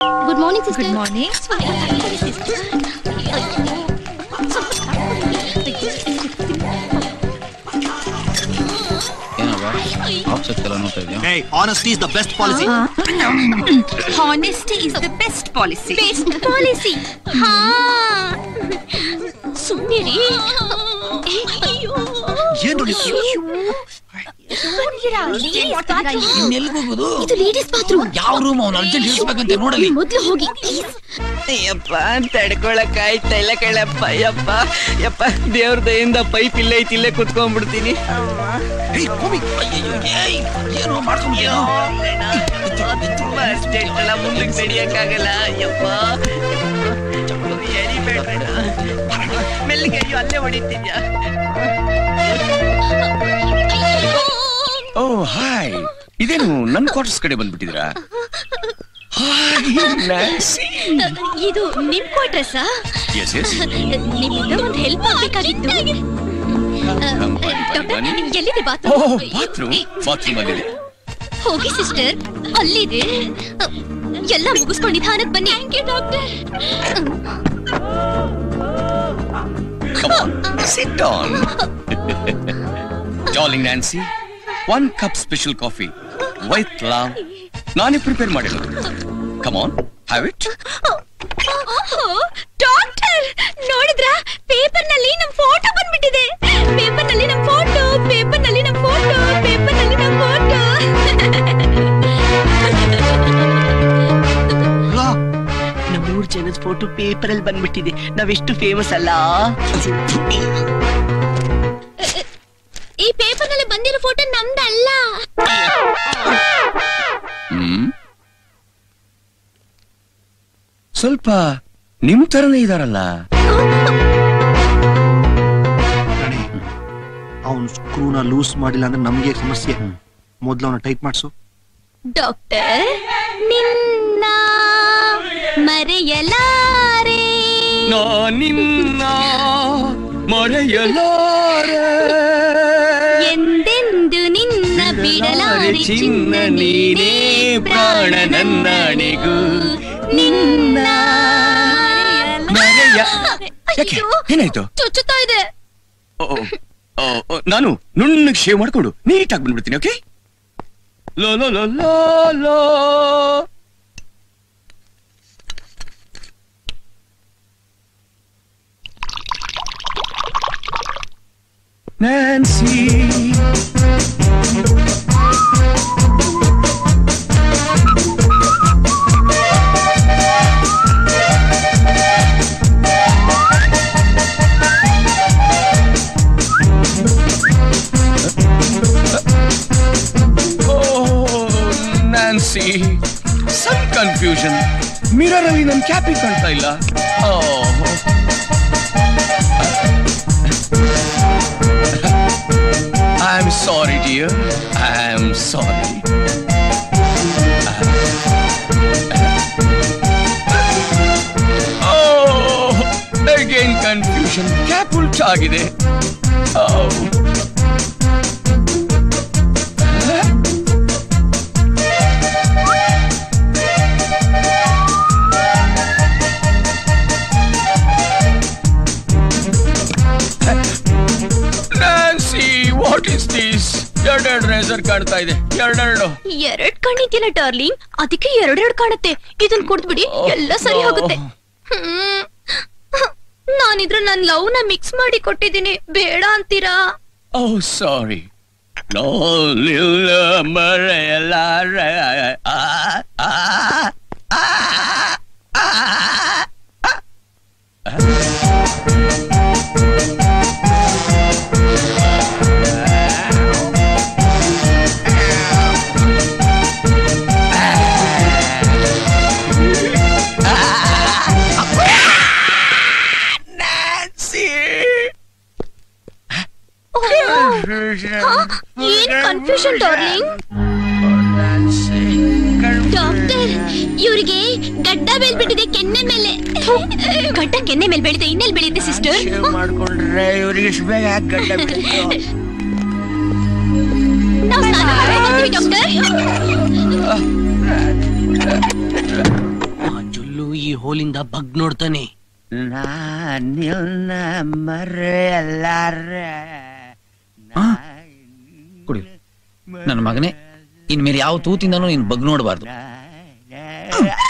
Good morning sister good morning ಏನವ upset ಎಲ್ಲ ನೋಡ್ತಾ ಇದೆಯಾ Hey, honesty is the best policy. Honesty is the best policy best policy ಹಾ ಸುಮ್ಮನಿರಿ ಏನು ಇನ್ನೆಲ್ಲಿಗೆ ಹೋಗೋದು ಇದು ಲೇಡೀಸ್ ಬಾತ್ರೂಮ್ ಯಾವ ರೂಮ್ ಅವ್ನು ಅರ್ಜೆಂಟ್ ಇಳಿಸ್ಬೇಕಂತೆ ನೋಡಲಿ ಮೊದ್ಲು ಹೋಗಿ ಯಪ್ಪ ತಡ್ಕೊಳಕ್ ಆಯ್ತಾ ಇಲ್ಲ ಕಣಪ್ಪ ಯಪ್ಪ ಯಪ್ಪ ದೇವ್ರ ದಯಿಂದ ಪೈಪ್ ಇಲ್ಲೇ ಐತಿ ಇಲ್ಲೇ ಕುತ್ಕೊಂಡ್ಬಿಡ್ತೀನಿ ಏನು ಮಾಡ್ಕೊಂಡ್ಬಿಟ್ಟಿಯೋ ತುಂಬಾ ಅರ್ಜೆಂಟ್ ಅಲ್ಲ ಮುಂದಕ್ಕೆ ನಡಿಯಕ್ಕಾಗಲ್ಲ ಯಪ್ಪ ಎರಿಬೇಡ ಮೆಲ್ಲಿಗೆ ಅಯ್ಯೋ ಅಲ್ಲೇ ಹೊಡಿತಿದ್ಯಾ ಓ ಹಾಯ್ ಇದೇನು ನನ್ನ ಕ್ವಾರ್ಟರ್ಸ್ ಕಡೆ ಬಂದ್ಬಿಟ್ಟಿದ್ರಾ ಹಾಯ್ ನ್ಯಾನ್ಸಿ ಇದು ನಿಮ್ ಕ್ವಾರ್ಟರ್ಸಾ ಎಸ್ ಎಸ್ ನಿಮ್ಮಿಂದ ಒಂದು ಹೆಲ್ಪ್ ಆಗ್ಬೇಕಾಗಿತ್ತು ಬನ್ನಿ, ಬನ್ನಿ, ಡಾಕ್ಟರ್ ಬನ್ನಿ. ಎಲ್ಲಿದೆ ಓ ಬಾತ್ರೂಮ್ ಬಾತ್ರೂಮ್ ಬಾತ್ರೂಮ್ ಅಲ್ಲಿದೆ ಹೋಗಿ ಸಿಸ್ಟರ್ ಅಲ್ಲಿದೆ ಎಲ್ಲ ಮುಗಿಸ್ಕೊಂಡು ನಿಧಾನಕ್ ಬನ್ನಿ thank you doctor Come on, sit on. Darling Nancy, one cup special coffee with love. ನಾನೇ ಪ್ರಿಪೇರ್ ಮಾಡಿರೋದು come on have it doctor ನೋಡಿದ್ರಾ ಪೇಪರ್ ನಲ್ಲಿ ನಮ್ ಫೋಟೋ ಬಂದ್ಬಿಟ್ಟಿದೆ ಪೇಪರ್ ನಲ್ಲಿ ನಮ್ ಫೋಟೋ ಪೇಪರ್ ನಲ್ಲಿ ನಮ್ ಫೋಟೋ ಪೇಪರ್ ನಲ್ಲಿ ನಮ್ ಫೋಟೋ ನಮ್ಮೂರ್ ಜನದ ಫೋಟೋ ಪೇಪರ್ ಅಲ್ಲಿ ಬಂದ್ಬಿಟ್ಟಿದೆ ನಾವೆಷ್ಟು ಫೇಮಸ್ ಅಲ್ಲ ಈ ಪೇಪರ್ ನಲ್ಲಿ ಬಂದಿರೋ ಫೋಟೋ ನಮ್ದಲ್ಲ ಹ್ಮ್ ಸ್ವಲ್ಪ ನಿಮ್ ತರನೇ ಇದಾರಲ್ಲ ಅವ್ನು ಸ್ಕ್ರೂನ ಲೂಸ್ ಮಾಡಿಲ್ಲ ಅಂದ್ರೆ ನಮ್ಗೆ ಸಮಸ್ಯೆ ಮೊದ್ಲು ಅವನ ಟೈಟ್ ಮಾಡಿಸು ಡಾಕ್ಟರ್ ನಿನ್ನ ಮರೆಯಲಾರೆ ನಿನ್ನ ಮರೆಯಲಾರೆ ಎಂದೆಂದು ನಿನ್ನ ಬಿಡಲಾರೆ ಚಿನ್ನ ನೀನೇ ಪ್ರಾಣ ನನ್ನಣೆಗೂ ನಿನ್ನ ಮರೆಯ ಯಾಕೆ ಅಯ್ಯೋ, ಏನಾಯ್ತು ಚುಚ್ಚುತ್ತಾ ಇದೆ ಓ, ಓ, ಓ, ನಾನು ನುಣ್ಣಗೆ ಶೇವ್ ಮಾಡ್ಕೊಂಡು ನೀಟಾಗಿ ಬಂದ್ಬಿಡ್ತೀನಿ ಓಕೆ ಲೋ ಲೋ ಲೋ ಲೋ ಲೋ Nancy Nancy some confusion mirror ಅಲ್ಲಿ ನನ್ ಕ್ಯಾಪಿಂಗ್ ಕಾಣ್ತಾ ಇಲ್ಲ I am sorry dear I am sorry again confusion cap ಉಲ್ಟಾಗಿದೆ Oh. Nancy what is this ಎರಡೆರಡು ರೇಸರ್ ಕಾಣ್ತಾ ಇದೆ ಎರಡೆರಡು ಎರಡ್ ಕಣ್ಣಿದ್ಯಲ್ಲ ಡಾರ್ಲಿಂಗ್ ಅದಕ್ಕೆ ಎರಡೆರಡು ಕಾಣುತ್ತೆ ಇದನ್ ಕುಡ್ದ್ಬಿಡಿ ಎಲ್ಲ ಸರಿ ಹೋಗುತ್ತೆ ಹ್ಮ್. ನಾನಿದ್ರು ನನ್ ಲವ್ ನ ಮಿಕ್ಸ್ ಮಾಡಿ ಕೊಟ್ಟಿದ್ದೀನಿ ಬೇಡ ಅಂತೀರಾ ಓ ಸಾರಿ ನೋ ನಿಲ್ಲ ಮರೆಯಲಾರ ಆ, ಆ, ಆ, ಆ. ಏನ್ ಕನ್ಫ್ಯೂಷನ್ ಡಾರ್ಲಿಂಗ್ ಡಾಕ್ಟರ್ ಇವ್ರಿಗೆ ಗಡ್ಡ ಬೆಳ್ಬಿಟ್ಟಿದೆ ಕೆನ್ನೆ ಮೇಲೆ ಗಡ್ಡ ಕೆನ್ನೆ ಮೇಲೆ ಬೆಳಿದೆ ಇನ್ನೆಲ್ಲಿ ಬೆಳೆಯುತ್ತೆ ಸಿಸ್ಟರ್ ಮಾಡ್ಕೊಂಡ್ರೆ ಇವ್ರಿಗೆ ಇಷ್ಟು ಬೇಗ ಯಾಕೆ ಗಡ್ಡ ನಾವು ಸ್ನಾನ ಮಾಡ್ಕೊಂಡ್ ಬರ್ತೀವಿ ಡಾಕ್ಟರ್ ಹೋಲಿಂದ ಬಗ್ ನೋಡ್ತಾನೆ ನಿನ್ನ ಮರೆಯಲ್ಲಾರೆ ಹಾ? ಕುಡಿ ನನ್ನ ಮಗನೇ ಇನ್ಮೇಲೆ ಯಾವ ತೂತಿಂದನೂ ನೀನ್ ಬಗ್ ನೋಡಬಾರ್ದು